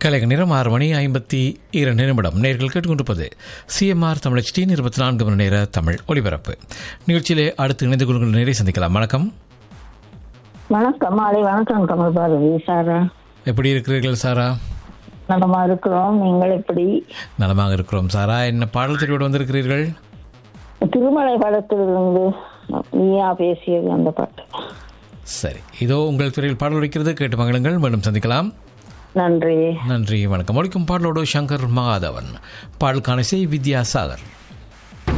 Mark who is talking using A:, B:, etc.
A: கலைக நேரம் ஆறு மணி ஐம்பத்தி இரண்டு நிமிடம் நேர்கள் கேட்டுக்கொண்டிருப்பது சிஎம்ஆர் தமிழ் டி இருபத்தி நான்கு மணி நேர தமிழ் ஒலிபரப்பு நிகழ்ச்சியிலே அடுத்து இணைந்து கொள்கிற நேரை சந்திக்கலாம் வணக்கம்
B: வணக்கம் மாலை வணக்கம் கமல் பாரதி சாரா
A: எப்படி இருக்கிறீர்கள் சாரா
B: நலமா இருக்கிறோம் நீங்கள் எப்படி
A: நலமாக இருக்கிறோம் சாரா என்ன பாடல் தெரிவோடு வந்திருக்கிறீர்கள்
B: திருமலை படத்திலிருந்து நீயா பேசியது அந்த பாட்டு
A: சரி இதோ உங்கள் துறையில் பாடல் வைக்கிறது கேட்டு மகளுங்கள் மீண்டும் சந்திக்கலாம்
B: நன்றி
A: நன்றி வணக்கம் ஒழிக்கும் பாடலோடு சங்கர் மகாதவன் பாடலுக்கான இசை வித்யாசாகர்